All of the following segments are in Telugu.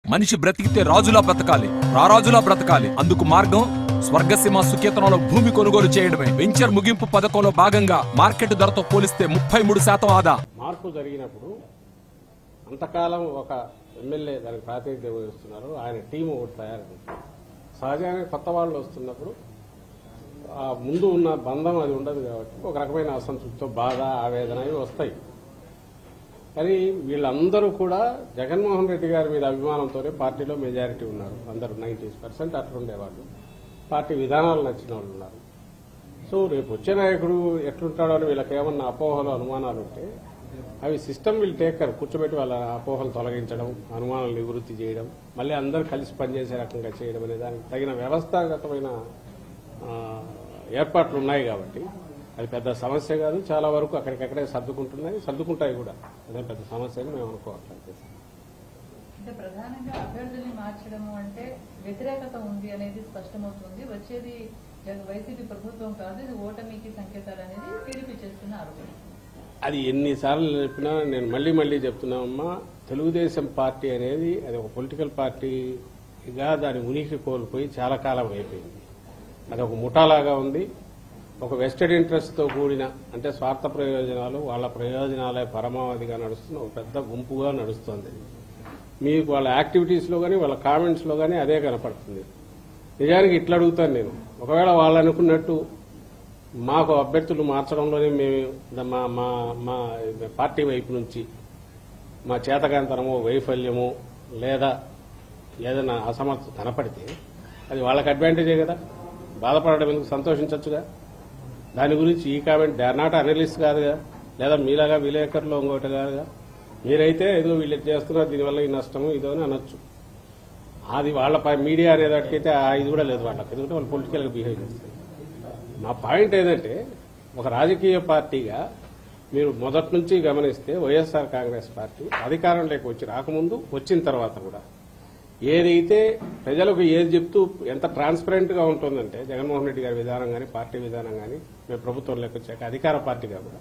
మనిషి బ్రతికితే రాజులా బ్రతకాలి రారాజులా బ్రతకాలి అందుకు మార్గం స్వర్గసీమ సుకేతనంలో భూమి కొనుగోలు చేయడమే వెంచర్ ముగింపు పథకంలో భాగంగా మార్కెట్ ధరతో పోలిస్తే ముప్పై మూడు శాతం ఆదా మార్పు జరిగినప్పుడు అంతకాలం ఒక ఎమ్మెల్యే దానికి ప్రాతినిధ్యం వహిస్తున్నారు ఆయన టీం ఒకటి తయారైంది సహజంగా కొత్త వాళ్ళు వస్తున్నప్పుడు ఆ ముందు ఉన్న బంధం అది ఉండదు కాబట్టి ఒక రకమైన అసంతృప్తితో బాధ ఆవేదన ఇవి వస్తాయి కానీ వీళ్ళందరూ కూడా జగన్మోహన్ రెడ్డి గారి మీద అభిమానంతోనే పార్టీలో మెజారిటీ ఉన్నారు అందరూ నైంటీ పర్సెంట్ అట్లుండేవాళ్ళు పార్టీ విధానాలు నచ్చిన వాళ్ళు ఉన్నారు సో రేపు వచ్చే నాయకుడు ఎట్లుంటాడో అని వీళ్ళకి ఏమన్నా అపోహలు అనుమానాలు ఉంటే అవి సిస్టమ్ విల్ టేకర్ కూర్చోబెట్టి వాళ్ళ అపోహలు తొలగించడం అనుమానాలు నివృత్తి చేయడం మళ్ళీ అందరూ కలిసి పనిచేసే రకంగా చేయడం అనే దానికి తగిన వ్యవస్థాగతమైన ఆ, ఏర్పాట్లు ఉన్నాయి కాబట్టి అది పెద్ద సమస్య కాదు చాలా వరకు అక్కడికక్కడే సర్దుకుంటున్నాయి సర్దుకుంటాయి కూడా అదే పెద్ద సమస్య అని మేము అనుకోవట్లేదు అంటే ప్రధానంగా అభ్యర్థుల్ని మార్చడము అంటే వ్యతిరేకత ఉంది అనేది స్పష్టమవుతుంది వచ్చేది జగ- వైసీపీ ప్రభుత్వం కాదు ఇది ఓటమికి సంకేతాలు అనేది టీడీపీ చేస్తున్న ఆరోపణ అది ఎన్నిసార్లు చెప్పినా నేను మళ్ళీ మళ్ళీ చెప్తున్నామమ్మా తెలుగుదేశం పార్టీ అనేది అది ఒక పొలిటికల్ పార్టీగా దాని ఉనికి కోల్పోయి చాలా కాలం అయిపోయింది అది ఒక ముఠాలాగా ఉంది ఒక వెస్టెడ్ ఇంట్రెస్ట్తో కూడిన అంటే స్వార్థ ప్రయోజనాలు వాళ్ళ ప్రయోజనాలే పరమావధిగా నడుస్తున్న ఒక పెద్ద గుంపుగా నడుస్తుంది మీకు వాళ్ళ యాక్టివిటీస్లో కానీ వాళ్ళ కామెంట్స్లో కానీ అదే కనపడుతుంది నిజానికి ఇట్లా అడుగుతాను నేను ఒకవేళ వాళ్ళు అనుకున్నట్టు మాకు అభ్యర్థులు మార్చడంలోనే మేము మా మా మా పార్టీ వైపు నుంచి మా చేతకాంతనము వైఫల్యము లేదా ఏదైనా అసమర్థత కనపడితే అది వాళ్ళకి అడ్వాంటేజే కదా బాధపడడం ఎందుకు సంతోషించవచ్చుగా దాని గురించి ఈ comment they are not analyst కాదుగా లేదా మీలాగా విలేకరులు ఇంకోటి కాదుగా మీరైతే ఏదో వీళ్ళు ఇది చేస్తున్నారు దీనివల్ల ఈ నష్టము ఇదో అని అనొచ్చు అది వాళ్ళ పై- మీడియా అనేదానికైతే ఆ ఇది కూడా లేదు వాళ్ళకి ఎందుకంటే వాళ్ళు పొలిటికల్గా బిహేవ్ చేస్తారు నా పాయింట్ ఏంటంటే ఒక రాజకీయ పార్టీగా మీరు మొదటి నుంచి గమనిస్తే వైఎస్ఆర్ కాంగ్రెస్ పార్టీ అధికారంలోకి వచ్చి రాకముందు వచ్చిన తర్వాత కూడా ఏదైతే ప్రజలకు ఏది చెప్తూ ఎంత ట్రాన్స్పరెంట్ గా ఉంటుందంటే జగన్మోహన్ రెడ్డి గారి విధానం కానీ పార్టీ విధానం కానీ మేము ప్రభుత్వంలోకి వచ్చాక అధికార పార్టీగా కూడా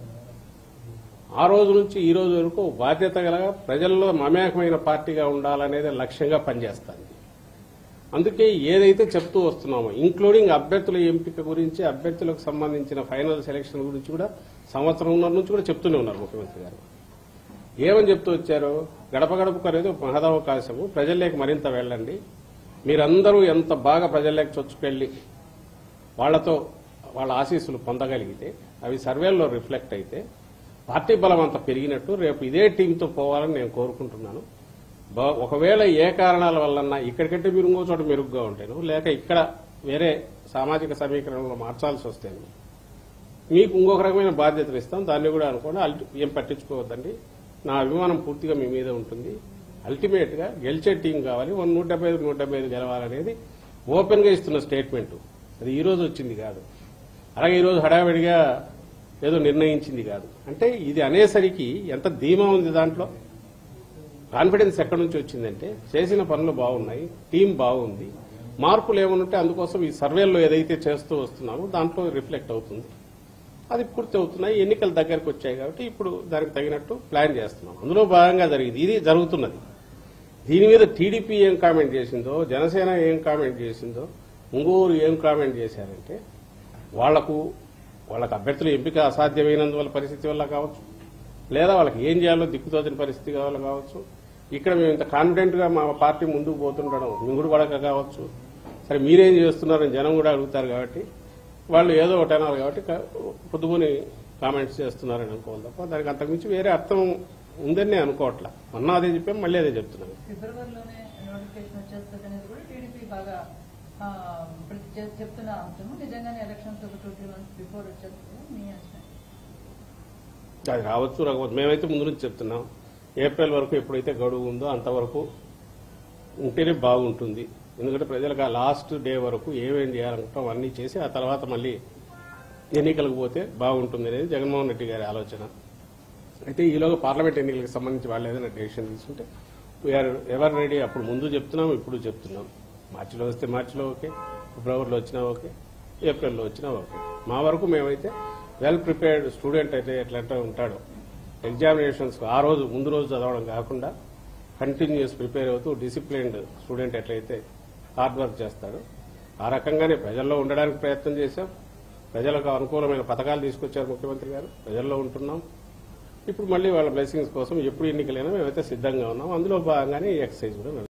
ఆ రోజు నుంచి ఈ రోజు వరకు బాధ్యత గల ప్రజల్లో మమేకమైన పార్టీగా ఉండాలనేది లక్ష్యంగా పనిచేస్తాను అందుకే ఏదైతే చెప్తూ వస్తున్నామో ఇంక్లూడింగ్ అభ్యర్థుల ఎంపిక గురించి అభ్యర్థులకు సంబంధించిన ఫైనల్ సెలక్షన్ గురించి కూడా సంవత్సరంన్నర నుంచి కూడా చెప్తూనే ఉన్నారు ముఖ్యమంత్రి గారు ఏమని చెప్తూ వచ్చారు గడప గడపకు అనేది ఒక మహదవకాశము ప్రజల్లోకి మరింత వెళ్ళండి మీరందరూ ఎంత బాగా ప్రజల్లోకి చొచ్చుకెళ్ళి వాళ్లతో వాళ్ళ ఆశీస్సులు పొందగలిగితే అవి సర్వేల్లో రిఫ్లెక్ట్ అయితే పార్టీ బలం అంత పెరిగినట్టు రేపు ఇదే టీంతో పోవాలని నేను కోరుకుంటున్నాను బ- ఒకవేళ ఏ కారణాల వల్లన్నా ఇక్కడికంటే మీరు ఇంకో చోట మెరుగ్గా ఉంటాను లేక ఇక్కడ వేరే సామాజిక సమీకరణలో మార్చాల్సి వస్తేను మీకు ఇంకొక రకమైన బాధ్యతలు ఇస్తాం దాన్ని కూడా అనుకోండి అల్టి- ఏం పట్టించుకోవద్దండి నా అభిమానం పూర్తిగా మీ మీద ఉంటుంది అల్టిమేట్ గా గెలిచే టీం కావాలి వన్ నూట డెబ్బై ఐదు నూట డెబ్బై ఐదు గెలవాలనేది ఓపెన్ గా ఇస్తున్న స్టేట్మెంట్ అది ఈ రోజు వచ్చింది కాదు అలాగే ఈ రోజు హడావిడిగా ఏదో నిర్ణయించింది కాదు అంటే ఇది అనేసరికి ఎంత ధీమా ఉంది దాంట్లో కాన్ఫిడెన్స్ ఎక్కడి నుంచి వచ్చిందంటే చేసిన పనులు బాగున్నాయి టీం బాగుంది మార్పులు ఏమనుంటే అందుకోసం ఈ సర్వేల్లో ఏదైతే చేస్తూ వస్తున్నామో దాంట్లో రిఫ్లెక్ట్ అవుతుంది అది పూర్తి అవుతున్నాయి ఎన్నికలు దగ్గరకు వచ్చాయి కాబట్టి ఇప్పుడు దానికి తగినట్టు ప్లాన్ చేస్తున్నాం అందులో భాగంగా జరిగింది ఇది జరుగుతున్నది దీని మీద టీడీపీ ఏం కామెంట్ చేసిందో జనసేన ఏం కామెంట్ చేసిందో ఇంగూరు ఏం కామెంట్ చేశారంటే వాళ్లకు వాళ్ళకి అభ్యర్థుల ఎంపిక అసాధ్యమైనందువల్ల పరిస్థితి వల్ల కావచ్చు లేదా వాళ్ళకి ఏం చేయాలో దిక్కుతోచిన పరిస్థితి వల్ల కావచ్చు ఇక్కడ మేము ఇంత కాన్ఫిడెంట్ గా మా పార్టీ ముందుకు పోతుండడం మింగుడు పడక కావచ్చు సరే మీరేం చేస్తున్నారని జనం కూడా అడుగుతారు కాబట్టి వాళ్ళు ఏదో ఒకటి అన్నారు కాబట్టి క- పొద్దుగుని కామెంట్స్ చేస్తున్నారని అనుకోవాలి తప్ప దానికి అంతకుమించి వేరే అర్థం ఉందని నేను అనుకోవట్లా మొన్న అదే చెప్పాం మళ్ళీ అదే చెప్తున్నాను ఫిబ్రవరిలోనే నోటిఫికేషన్ వచ్చేస్తుంది అనేది కూడా టీడీపీ బాగా ఆ, ఇప్పుడు చె- చెప్తున్న అంశము నిజంగానే ఎలక్షన్స్ ఒక టూ త్రీ మంత్స్ బిఫోర్ వచ్చేస్తుంది మీ అంచనా అది రావచ్చు రాకపోవచ్చు మేమైతే ముందు నుంచి చెప్తున్నాం ఏప్రిల్ వరకు ఎప్పుడైతే గడువు ఉందో అంతవరకు ఉంటేనే బాగుంటుంది ఎందుకంటే ప్రజలకు ఆ లాస్ట్ డే వరకు ఏమేం చేయాలనుకుంటాం అన్నీ చేసి ఆ తర్వాత మళ్ళీ ఎన్నికలకు పోతే బాగుంటుంది అనేది జగన్మోహన్ రెడ్డి గారి ఆలోచన అయితే ఈలోగా పార్లమెంట్ ఎన్నికలకు సంబంధించి వాళ్ళు ఏదైనా డెసిషన్ తీసుకుంటే వీఆర్ ఎవర్ రెడీ అప్పుడు ముందు చెప్తున్నాం ఇప్పుడు చెప్తున్నాం మార్చిలో వస్తే మార్చిలో ఓకే ఫిబ్రవరిలో వచ్చినా ఓకే ఏప్రిల్లో వచ్చినా ఓకే మా వరకు మేమైతే వెల్ ప్రిపేర్డ్ స్టూడెంట్ అయితే ఎట్లంటే ఉంటాడో ఎగ్జామినేషన్స్ ఆ రోజు ముందు రోజు చదవడం కాకుండా కంటిన్యూస్ ప్రిపేర్ అవుతూ డిసిప్లైన్డ్ స్టూడెంట్ ఎట్లయితే హార్డ్ వర్క్ చేస్తాడో ఆ రకంగానే ప్రజల్లో ఉండడానికి ప్రయత్నం చేశాం ప్రజలకు అనుకూలమైన పథకాలు తీసుకొచ్చారు ముఖ్యమంత్రి గారు ప్రజల్లో ఉంటున్నాం ఇప్పుడు మళ్ళీ వాళ్ళ బ్లెస్సింగ్స్ కోసం ఎప్పుడు ఎన్నికలైనా మేమైతే సిద్ధంగా ఉన్నాం అందులో భాగంగానే ఈ ఎక్సర్సైజ్ కూడా నడుస్తుంది.